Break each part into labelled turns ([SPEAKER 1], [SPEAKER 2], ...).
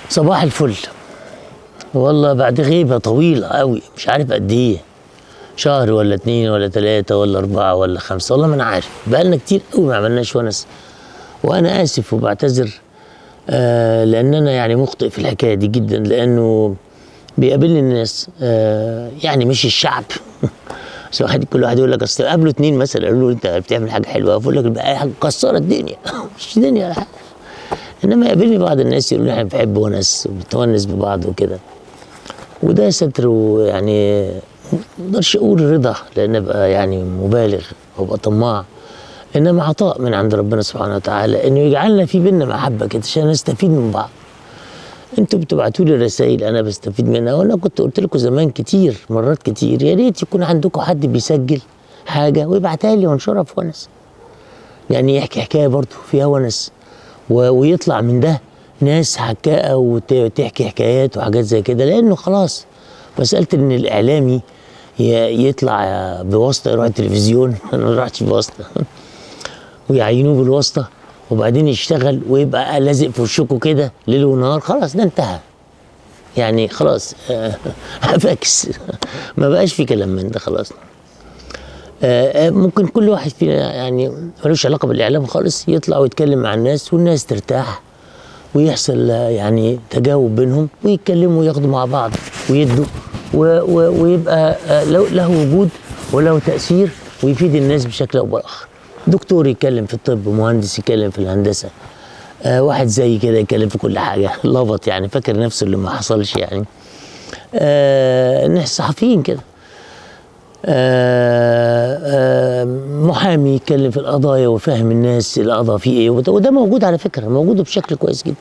[SPEAKER 1] صباح الفل والله بعد غيبة طويلة قوي مش عارف قد ايه شهر ولا اتنين ولا تلاتة ولا أربعة ولا خمسة والله ما أنا عارف بقالنا كتير قوي ما عملناش ونس وأنا آسف وبعتذر آه لأن أنا يعني مخطئ في الحكاية دي جدا لأنه بيقابلني الناس آه يعني مش الشعب بس واحد كل واحد يقول لك اصل قابله اتنين مثلا يقولوا له انت بتعمل حاجه حلوه فيقول لك بقى حاجه مكسره الدنيا مش دنيا ولا حاجه انما يقابلني بعض الناس يقولوا لي احنا بنحب ونس وبنتونس ببعض وكده وده ستر ويعني ما اقدرش اقول رضا لان ابقى يعني مبالغ وابقى طماع انما عطاء من عند ربنا سبحانه وتعالى انه يجعلنا في بينا محبه كده عشان نستفيد من بعض انتوا بتبعتوا لي رسائل انا بستفيد منها وانا كنت قلت لكم زمان كتير مرات كتير يا ريت يكون عندكم حد بيسجل حاجه ويبعتها لي وانشرها في ونس يعني يحكي حكايه برضه فيها ونس و- ويطلع من ده ناس حكاءه وتحكي حكايات وحاجات زي كده لانه خلاص مساله ان الاعلامي ي- يطلع بواسطه يروح التلفزيون انا ما رحتش بواسطه ويعينوه بالواسطه وبعدين يشتغل ويبقى لازق في وشكوا كده ليل ونهار خلاص ده انتهى يعني خلاص آه، فاكس ما بقاش في كلام من ده خلاص آه، آه، ممكن كل واحد فينا يعني ملوش علاقه بالاعلام خالص يطلع ويتكلم مع الناس والناس ترتاح ويحصل آه، يعني تجاوب بينهم ويتكلموا وياخدوا مع بعض ويدوا و- و- ويبقى آه، له له وجود وله تاثير ويفيد الناس بشكل او باخر دكتور يتكلم في الطب مهندس يتكلم في الهندسه آه واحد زي كده يتكلم في كل حاجه لبط يعني فاكر نفسه اللي ما حصلش يعني آه ناس صحفيين كده آه آه محامي يتكلم في القضايا ويفهم الناس القضاء فيه ايه وده, وده موجود على فكره موجود بشكل كويس جدا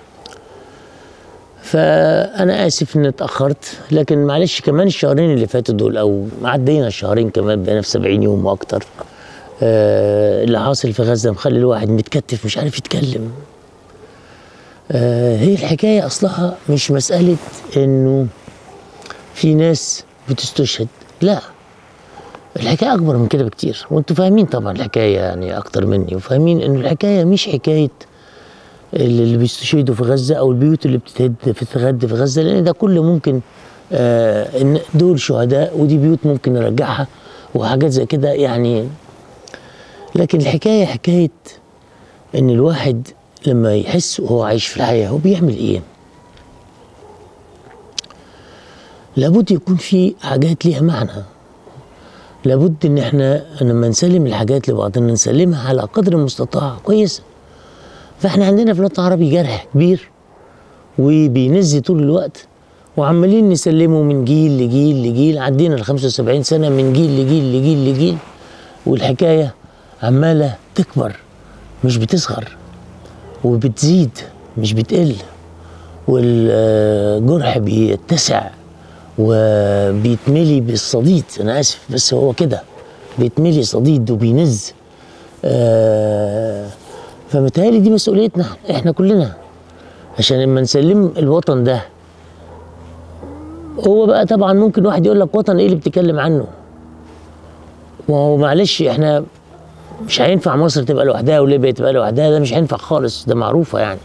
[SPEAKER 1] فانا اسف اني اتاخرت لكن معلش كمان الشهرين اللي فاتوا دول او عدينا الشهرين كمان بقينا في 70 يوم واكتر آه اللي حاصل في غزه مخلي الواحد متكتف مش عارف يتكلم آه هي الحكايه اصلها مش مساله انه في ناس بتستشهد لا الحكايه اكبر من كده بكتير وانتوا فاهمين طبعا الحكايه يعني اكتر مني وفاهمين انه الحكايه مش حكايه اللي اللي بيستشهدوا في غزه او البيوت اللي بتتهد في تتغد في غزه لان ده كله ممكن آه ان دول شهداء ودي بيوت ممكن نرجعها وحاجات زي كده يعني لكن الحكايه حكايه ان الواحد لما يحس وهو عايش في الحياه هو بيعمل ايه لابد يكون في حاجات ليها معنى لابد ان احنا لما نسلم الحاجات لبعضنا نسلمها على قدر المستطاع كويسه فاحنا عندنا في الوطن العربي جرح كبير وبينزي طول الوقت وعمالين نسلمه من جيل لجيل لجيل عدينا ال 75 سنه من جيل لجيل لجيل لجيل والحكايه عماله تكبر مش بتصغر وبتزيد مش بتقل والجرح بيتسع وبيتملي بالصديد انا اسف بس هو كده بيتملي صديد وبينز آه فمتهيألي دي مسؤوليتنا احنا كلنا عشان لما نسلم الوطن ده هو بقى طبعا ممكن واحد يقول لك وطن ايه اللي بتتكلم عنه ما هو معلش احنا مش هينفع مصر تبقى لوحدها وليبيا تبقى لوحدها ده مش هينفع خالص ده معروفه يعني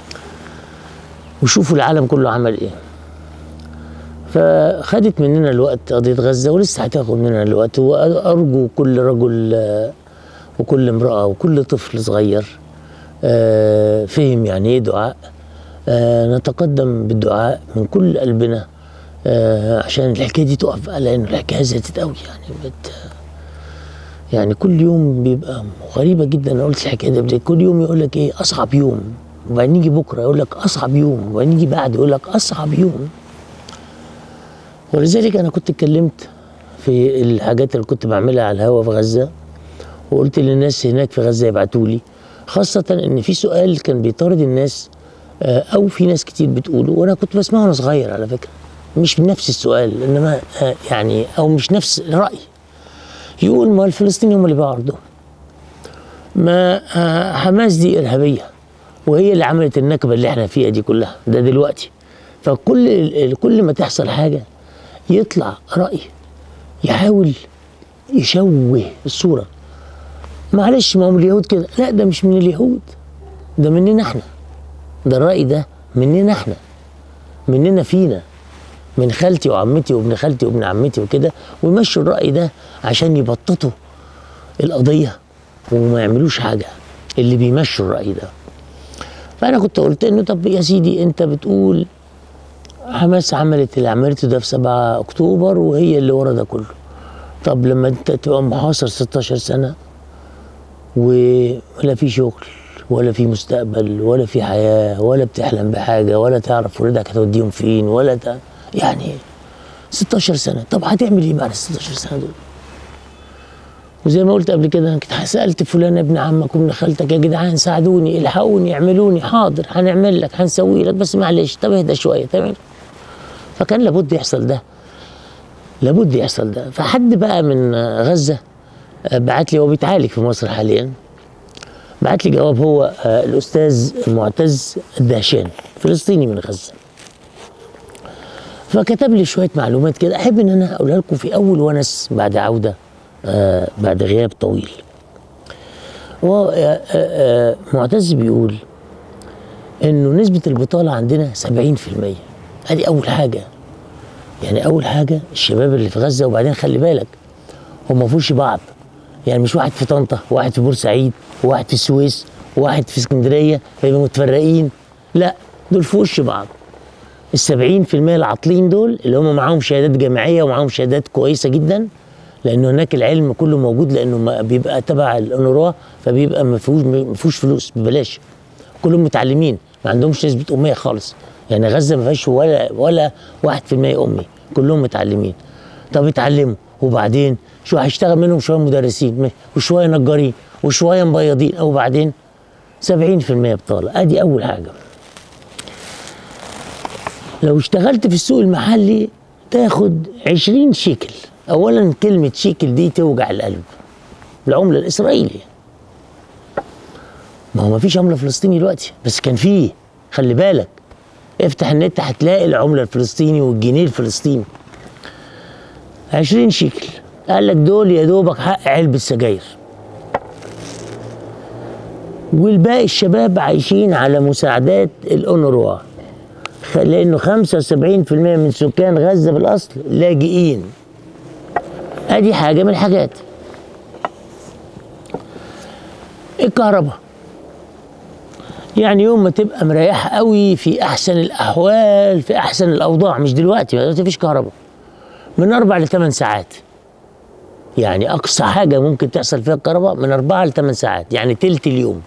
[SPEAKER 1] وشوفوا العالم كله عمل ايه فخدت مننا الوقت قضية غزة ولسه هتاخد مننا الوقت وأرجو كل رجل آه، وكل امرأة وكل طفل صغير آه، فهم يعني ايه دعاء آه، نتقدم بالدعاء من كل قلبنا آه، عشان الحكاية دي تقف بقى لأن الحكاية زادت قوي يعني بت يعني كل يوم بيبقى غريبة جدا أنا قلت الحكاية دي قبل كده. كل يوم يقول لك ايه أصعب يوم وبعدين يجي بكرة يقول لك أصعب يوم وبعدين يجي بعد يقول لك أصعب يوم ولذلك انا كنت اتكلمت في الحاجات اللي كنت بعملها على الهوا في غزه وقلت للناس هناك في غزه يبعتوا لي خاصه ان في سؤال كان بيطارد الناس آه، او في ناس كتير بتقوله وانا كنت بسمعه وانا صغير على فكره مش نفس السؤال انما آه، يعني او مش نفس الراي يقول ما الفلسطينيين هم اللي باعوا ارضهم ما آه، حماس دي ارهابيه وهي اللي عملت النكبه اللي احنا فيها دي كلها ده دلوقتي فكل ال- كل ما تحصل حاجه يطلع راي يحاول يشوه الصوره معلش ما هم اليهود كده لا ده مش من اليهود ده مننا احنا ده الراي ده مننا احنا مننا فينا من خالتي وعمتي وابن خالتي وابن عمتي وكده ويمشوا الرأي ده عشان يبططوا القضية وما يعملوش حاجة اللي بيمشوا الرأي ده فأنا كنت قلت إنه طب يا سيدي أنت بتقول حماس عملت اللي عملته ده في 7 أكتوبر وهي اللي ورا ده كله طب لما أنت تبقى محاصر 16 سنة ولا في شغل ولا في مستقبل ولا في حياة ولا بتحلم بحاجة ولا تعرف ولادك هتوديهم فين ولا ت... يعني 16 سنة طب هتعمل ايه بعد ال 16 سنة دول؟ وزي ما قلت قبل كده انا كنت سالت فلان ابن عمك وابن خالتك يا جدعان ساعدوني الحقوني اعملوني حاضر هنعمل لك هنسوي لك بس معلش طب اهدى شويه تمام فكان لابد يحصل ده لابد يحصل ده فحد بقى من غزه بعت لي هو بيتعالج في مصر حاليا بعت لي جواب هو آه، الاستاذ معتز الدهشان فلسطيني من غزه فكتب لي شويه معلومات كده احب ان انا اقولها لكم في اول ونس بعد عوده آه بعد غياب طويل هو آه آه آه معتز بيقول انه نسبه البطاله عندنا 70% ادي اول حاجه يعني اول حاجه الشباب اللي في غزه وبعدين خلي بالك هم ما فيهوش بعض يعني مش واحد في طنطا وواحد في بورسعيد وواحد في السويس وواحد في اسكندريه فيبقوا متفرقين لا دول في وش بعض ال 70% العاطلين دول اللي هم معاهم شهادات جامعيه ومعاهم شهادات كويسه جدا لان هناك العلم كله موجود لانه ما بيبقى تبع الاونروا فبيبقى ما فيهوش ما فيهوش فلوس ببلاش كلهم متعلمين ما عندهمش نسبه اميه خالص يعني غزه ما فيهاش ولا ولا 1% امي كلهم متعلمين طب اتعلموا وبعدين شو هيشتغل منهم شويه مدرسين وشويه نجارين وشويه مبيضين وبعدين 70% بطاله ادي اول حاجه لو اشتغلت في السوق المحلي تاخد 20 شيكل اولا كلمه شيكل دي توجع القلب العمله الاسرائيليه ما هو ما فيش عمله فلسطيني دلوقتي بس كان فيه خلي بالك افتح النت هتلاقي العمله الفلسطيني والجنيه الفلسطيني 20 شيكل قال لك دول يا دوبك حق علبه سجاير والباقي الشباب عايشين على مساعدات الاونروا لانه 75% من سكان غزه بالاصل لاجئين ادي حاجه من الحاجات الكهرباء يعني يوم ما تبقى مريحه قوي في احسن الاحوال في احسن الاوضاع مش دلوقتي دلوقتي مفيش كهرباء من اربع لثمان ساعات يعني اقصى حاجه ممكن تحصل فيها الكهرباء من اربعه لثمان ساعات يعني تلت اليوم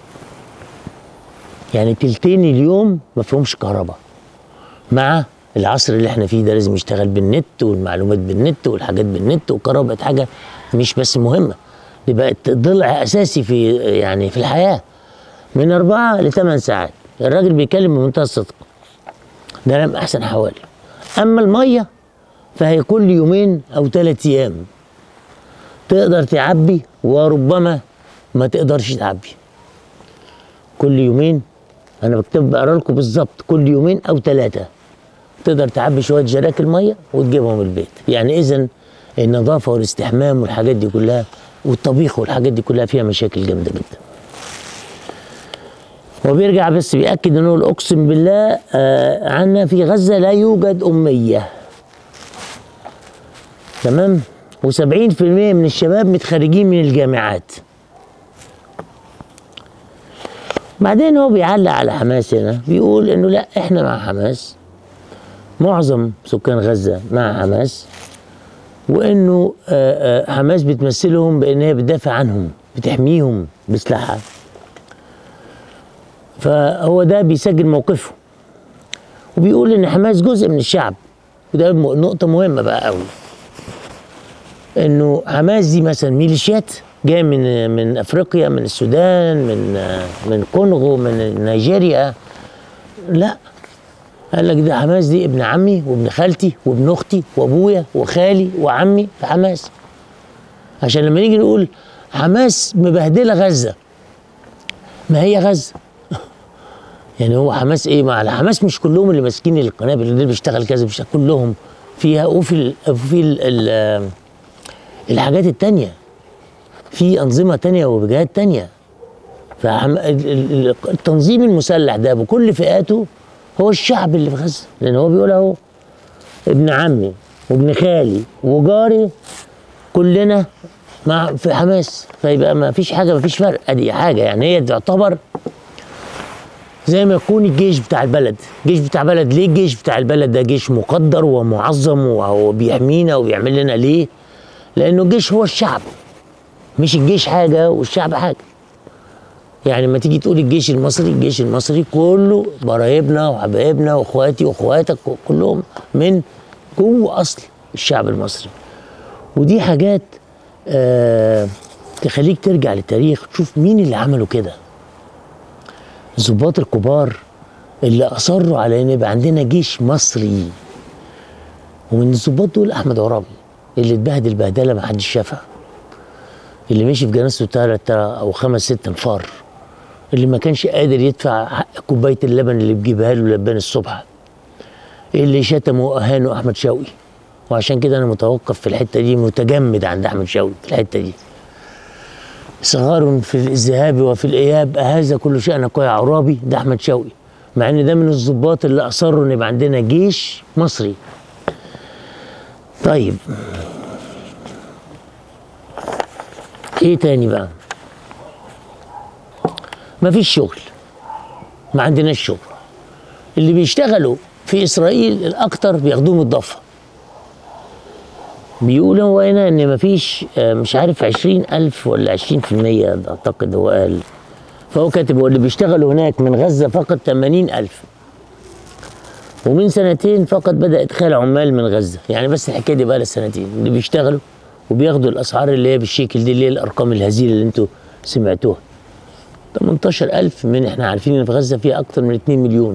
[SPEAKER 1] يعني تلتين اليوم ما فيهمش كهرباء مع العصر اللي احنا فيه ده لازم يشتغل بالنت والمعلومات بالنت والحاجات بالنت والكهرباء بقت حاجه مش بس مهمه دي بقت ضلع اساسي في يعني في الحياه من اربعه لثمان ساعات الراجل بيتكلم بمنتهى الصدق ده لم احسن حوالي اما الميه فهي كل يومين او ثلاث ايام تقدر تعبي وربما ما تقدرش تعبي كل يومين انا بكتب بقرا لكم بالظبط كل يومين او ثلاثه تقدر تعبي شويه جراكن ميه وتجيبهم البيت يعني اذا النظافه والاستحمام والحاجات دي كلها والطبيخ والحاجات دي كلها فيها مشاكل جامده جدا وبيرجع بس بيأكد انه اقسم بالله آه عنا في غزه لا يوجد اميه تمام و70% من الشباب متخرجين من الجامعات بعدين هو بيعلق على حماس هنا بيقول انه لا احنا مع حماس معظم سكان غزه مع حماس وانه آه، آه، حماس بتمثلهم بان هي بتدافع عنهم بتحميهم بسلاحها فهو ده بيسجل موقفه وبيقول ان حماس جزء من الشعب وده م- نقطه مهمه بقى قوي انه حماس دي مثلا ميليشيات جايه من من افريقيا من السودان من آه، من كونغو من نيجيريا لا قال لك ده حماس دي ابن عمي وابن خالتي وابن اختي وابويا وخالي وعمي في حماس عشان لما نيجي نقول حماس مبهدله غزه ما هي غزه يعني هو حماس ايه ما على حماس مش كلهم اللي ماسكين القنابل اللي بيشتغل كذا مش كلهم فيها وفي ال وفي ال ال الحاجات التانية في أنظمة تانية وجهات تانية فالتنظيم المسلح ده بكل فئاته هو الشعب اللي في غزه لان هو بيقول اهو ابن عمي وابن خالي وجاري كلنا مع في حماس فيبقى ما فيش حاجه ما فيش فرق ادي حاجه يعني هي تعتبر زي ما يكون الجيش بتاع البلد الجيش بتاع بلد ليه الجيش بتاع البلد ده جيش مقدر ومعظم وهو بيحمينا وبيعمل لنا ليه لانه الجيش هو الشعب مش الجيش حاجه والشعب حاجه يعني لما تيجي تقول الجيش المصري الجيش المصري كله قرايبنا وحبايبنا واخواتي واخواتك كلهم من جوه اصل الشعب المصري ودي حاجات آه تخليك ترجع للتاريخ تشوف مين اللي عملوا كده الضباط الكبار اللي اصروا على ان يبقى عندنا جيش مصري ومن الضباط دول احمد عرابي اللي اتبهدل بهدله ما حدش شافها اللي مشي في جنازته ثلاث او خمس ست انفار اللي ما كانش قادر يدفع حق كوبايه اللبن اللي بيجيبها له لبان الصبح اللي شتمه واهانه احمد شوقي وعشان كده انا متوقف في الحته دي متجمد عند احمد شوقي في الحته دي صغار في الذهاب وفي الاياب هذا كل شانك يا عرابي ده احمد شوقي مع ان ده من الضباط اللي اصروا ان يبقى عندنا جيش مصري طيب ايه تاني بقى مفيش شغل ما عندناش شغل اللي بيشتغلوا في اسرائيل الاكتر بياخدوهم الضفه بيقولوا هو هنا ان مفيش آه، مش عارف عشرين الف ولا عشرين في المية اعتقد هو قال فهو كاتب هو اللي بيشتغلوا هناك من غزة فقط تمانين الف ومن سنتين فقط بدأ إدخال عمال من غزة يعني بس الحكاية دي بقى لها سنتين اللي بيشتغلوا وبياخدوا الأسعار اللي هي بالشكل دي اللي هي الأرقام الهزيلة اللي انتوا سمعتوها 18000 من احنا عارفين ان في غزة فيها أكتر من 2 مليون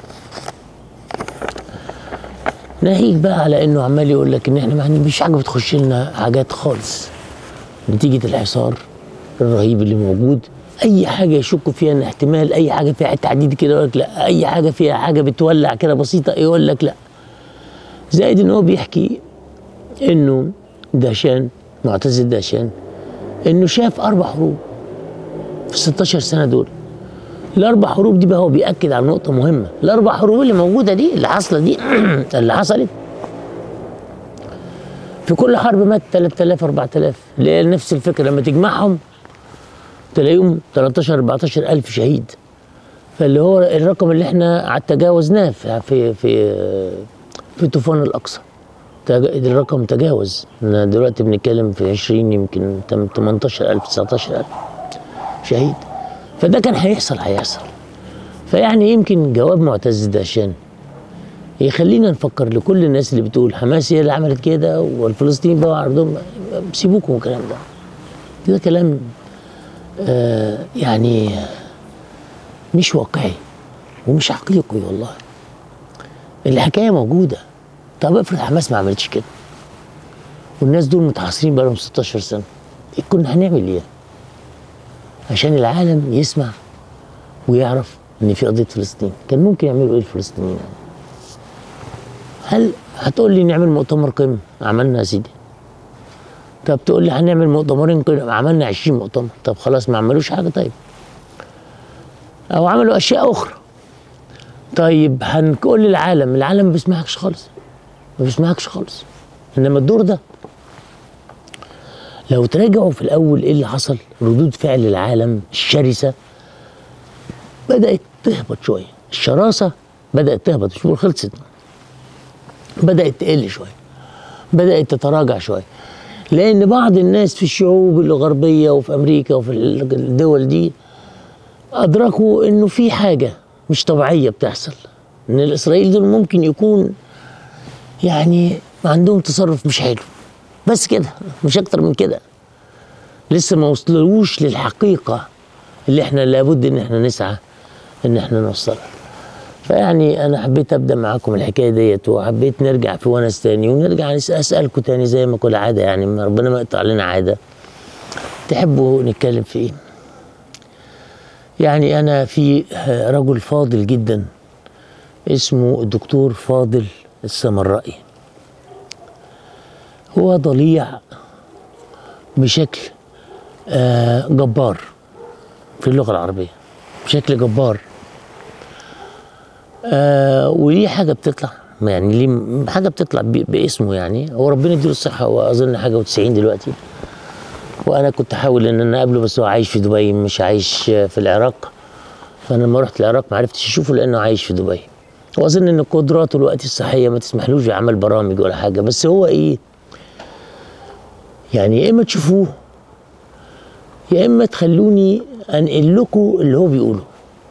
[SPEAKER 1] ناهيك بقى على انه عمال يقول لك ان احنا ما عندناش حاجه بتخش لنا حاجات خالص نتيجه الحصار الرهيب اللي موجود اي حاجه يشكوا فيها ان احتمال اي حاجه فيها تعديد كده يقول لك لا اي حاجه فيها حاجه بتولع كده بسيطه يقول لك لا زائد ان هو بيحكي انه دهشان معتز دهشان انه شاف اربع حروب في 16 سنه دول الاربع حروب دي بقى هو بياكد على نقطه مهمه الاربع حروب اللي موجوده دي اللي حاصله دي اللي حصلت في كل حرب مات 3000 4000 اللي هي نفس الفكره لما تجمعهم تلاقيهم 13 14 الف شهيد فاللي هو الرقم اللي احنا تجاوزناه في في في, في طوفان الاقصى تج- الرقم تجاوز إحنا دلوقتي بنتكلم في 20 يمكن 18000 19000 شهيد فده كان هيحصل هيحصل فيعني يمكن جواب معتز دهشان يخلينا نفكر لكل الناس اللي بتقول حماس هي اللي عملت كده والفلسطينيين بقى عرضهم سيبوكم من الكلام ده ده كلام آه يعني مش واقعي ومش حقيقي والله الحكايه موجوده طب افرض حماس ما عملتش كده والناس دول متحاصرين بقالهم 16 سنه إيه كنا هنعمل ايه؟ عشان العالم يسمع ويعرف ان في قضيه فلسطين كان ممكن يعملوا ايه الفلسطينيين هل هتقول لي نعمل مؤتمر قمه عملنا يا سيدي طب تقول لي هنعمل مؤتمرين قمه عملنا 20 مؤتمر طب خلاص ما عملوش حاجه طيب او عملوا اشياء اخرى طيب هنقول للعالم العالم ما بيسمعكش خالص ما بيسمعكش خالص انما الدور ده لو تراجعوا في الاول ايه اللي حصل ردود فعل العالم الشرسه بدات تهبط شويه الشراسه بدات تهبط مش بقول خلصت بدات تقل شويه بدات تتراجع شويه لان بعض الناس في الشعوب الغربيه وفي امريكا وفي الدول دي ادركوا انه في حاجه مش طبيعيه بتحصل ان الاسرائيل دول ممكن يكون يعني عندهم تصرف مش حلو بس كده مش اكتر من كده لسه ما وصلوش للحقيقه اللي احنا لابد ان احنا نسعى ان احنا نوصلها فيعني انا حبيت ابدا معاكم الحكايه ديت وحبيت نرجع في ونس تاني ونرجع نس- اسالكم تاني زي ما كل عاده يعني ما ربنا ما يقطع علينا عاده تحبوا نتكلم في ايه يعني انا في رجل فاضل جدا اسمه الدكتور فاضل السمرائي هو ضليع بشكل آه، جبار في اللغة العربية بشكل جبار آه وليه حاجه بتطلع يعني ليه حاجه بتطلع ب- باسمه يعني هو ربنا يديله الصحه هو اظن حاجه و90 دلوقتي وانا كنت احاول ان انا اقابله بس هو عايش في دبي مش عايش في العراق فانا لما رحت العراق ما عرفتش اشوفه لانه عايش في دبي واظن ان قدراته الوقت الصحيه ما تسمحلوش بعمل برامج ولا حاجه بس هو ايه يعني يا اما تشوفوه يا اما تخلوني انقل لكم اللي هو بيقوله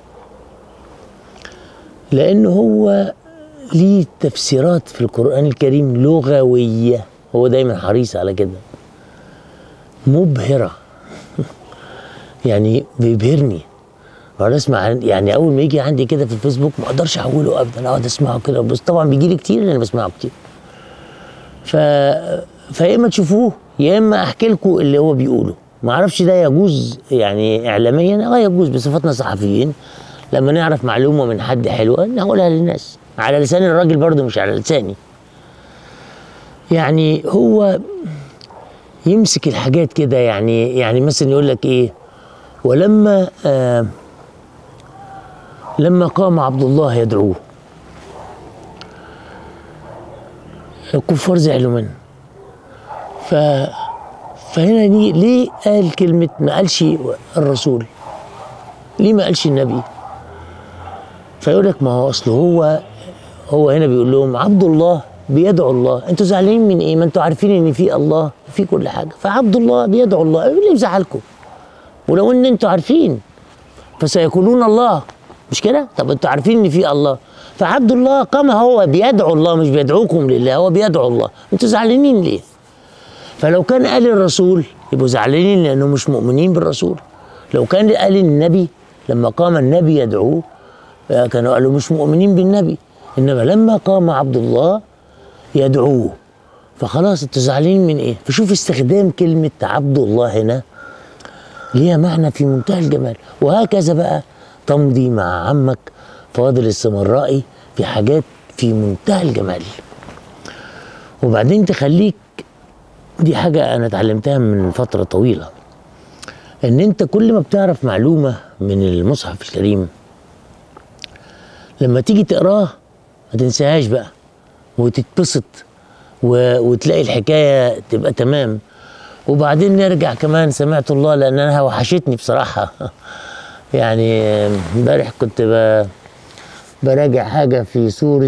[SPEAKER 1] لان هو ليه تفسيرات في القران الكريم لغويه هو دايما حريص على كده مبهره يعني بيبهرني اقعد اسمع عن- يعني اول ما يجي عندي كده في الفيسبوك ما اقدرش احوله ابدا اقعد اسمعه كده بس طبعا بيجي لي كتير لان انا بسمعه كتير ف فيا اما تشوفوه يا اما احكي لكم اللي هو بيقوله ما اعرفش ده يجوز يعني اعلاميا اه يجوز بصفتنا صحفيين لما نعرف معلومه من حد حلوه نقولها للناس على لسان الراجل برضه مش على لساني يعني هو يمسك الحاجات كده يعني يعني مثلا يقول لك ايه ولما آه لما قام عبد الله يدعوه الكفار زعلوا منه ف فهنا دي ليه قال كلمة ما قالش الرسول ليه ما قالش النبي فيقول لك ما هو أصل هو هو هنا بيقول لهم عبد الله بيدعو الله انتوا زعلانين من ايه ما انتوا عارفين ان في الله في كل حاجه فعبد الله بيدعو الله ايه اللي مزعلكم ولو ان انتوا عارفين فسيقولون الله مش كده طب انتوا عارفين ان في الله فعبد الله قام هو بيدعو الله مش بيدعوكم لله هو بيدعو الله انتوا زعلانين ليه فلو كان قال الرسول يبقوا زعلانين لانه مش مؤمنين بالرسول لو كان قال النبي لما قام النبي يدعوه آه، كانوا قالوا مش مؤمنين بالنبي انما لما قام عبد الله يدعوه فخلاص انتوا زعلانين من ايه فشوف استخدام كلمه عبد الله هنا ليها معنى في منتهى الجمال وهكذا بقى تمضي مع عمك فاضل السمرائي في حاجات في منتهى الجمال وبعدين تخليك دي حاجة أنا اتعلمتها من فترة طويلة إن أنت كل ما بتعرف معلومة من المصحف الكريم لما تيجي تقراه ما تنساهاش بقى وتتبسط و... وتلاقي الحكاية تبقى تمام وبعدين نرجع كمان سمعت الله لأن أنا وحشتني بصراحة يعني امبارح كنت ب... براجع حاجة في سورة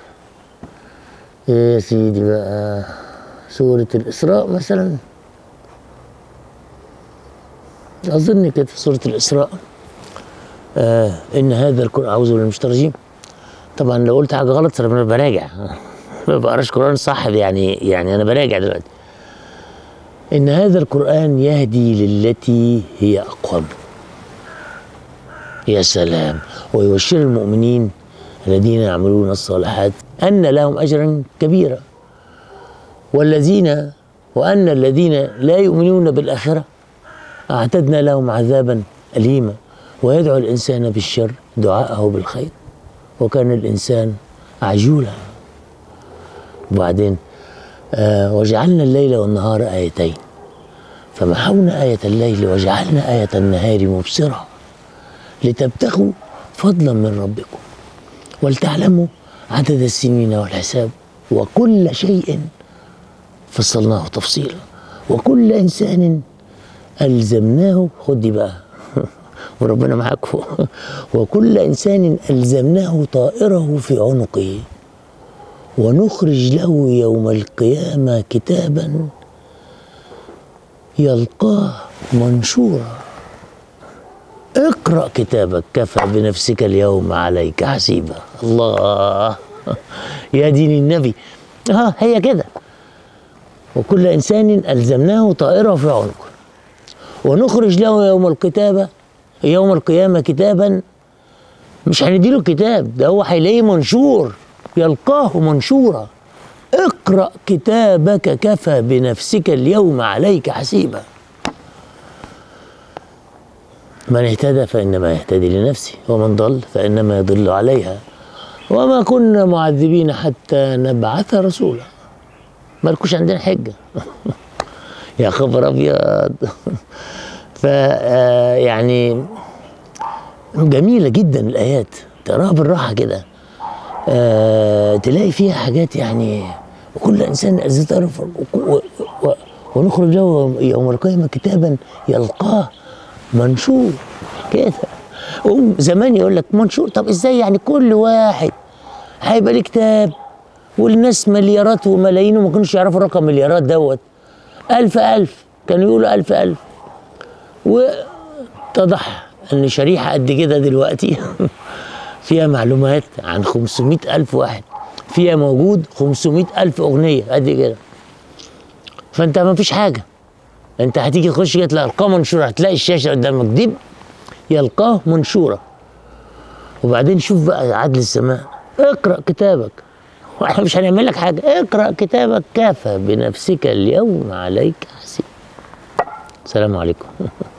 [SPEAKER 1] إيه يا سيدي بقى سورة الإسراء مثلا أظن كده في سورة الإسراء آه إن هذا القرآن أعوذ بالله من الشيطان الرجيم طبعا لو قلت حاجة غلط فأنا براجع ما بقراش قرآن صح يعني يعني أنا براجع دلوقتي إن هذا القرآن يهدي للتي هي أقوم يا سلام ويبشر المؤمنين الذين يعملون الصالحات أن لهم أجرا كبيرا والذين وأن الذين لا يؤمنون بالآخرة أعتدنا لهم عذابا أليما ويدعو الإنسان بالشر دعاءه بالخير وكان الإنسان عجولا وبعدين آه وجعلنا الليل والنهار آيتين فمحونا آية الليل وجعلنا آية النهار مبصرة لتبتغوا فضلا من ربكم ولتعلموا عدد السنين والحساب وكل شيء فصلناه تفصيلا وكل انسان الزمناه خد دي بقى وربنا معاكم وكل انسان الزمناه طائره في عنقه ونخرج له يوم القيامه كتابا يلقاه منشورا اقرا كتابك كفى بنفسك اليوم عليك حسيبا الله يا دين النبي اه هي كده وكل انسان الزمناه طائره في عنقه ونخرج له يوم الكتابه يوم القيامه كتابا مش هنديله كتاب ده هو هيلاقيه منشور يلقاه منشورا اقرا كتابك كفى بنفسك اليوم عليك حسيبا من اهتدى فانما يهتدي لنفسه ومن ضل فانما يضل عليها وما كنا معذبين حتى نبعث رسولا مالكوش عندنا حجه يا خبر ابيض ف يعني جميله جدا الايات تقراها بالراحه كده آه تلاقي فيها حاجات يعني وكل انسان الذي تعرف وك- و- و- ونخرج له يوم القيامه كتابا يلقاه منشور كده هم زمان يقول لك منشور طب ازاي يعني كل واحد هيبقى ليه كتاب والناس مليارات وملايين وما كانوش يعرفوا رقم مليارات دوت ألف ألف كانوا يقولوا ألف ألف واتضح ان شريحه قد كده دلوقتي فيها معلومات عن 500 ألف واحد فيها موجود 500 ألف أغنية قد كده فأنت ما فيش حاجة أنت هتيجي تخش كده تلاقي أرقام منشورة هتلاقي الشاشة قدامك دي يلقاه منشورة وبعدين شوف بقى عدل السماء اقرأ كتابك واحنا مش هنعمل لك حاجة اقرأ كتابك كافى بنفسك اليوم عليك حسيب السلام عليكم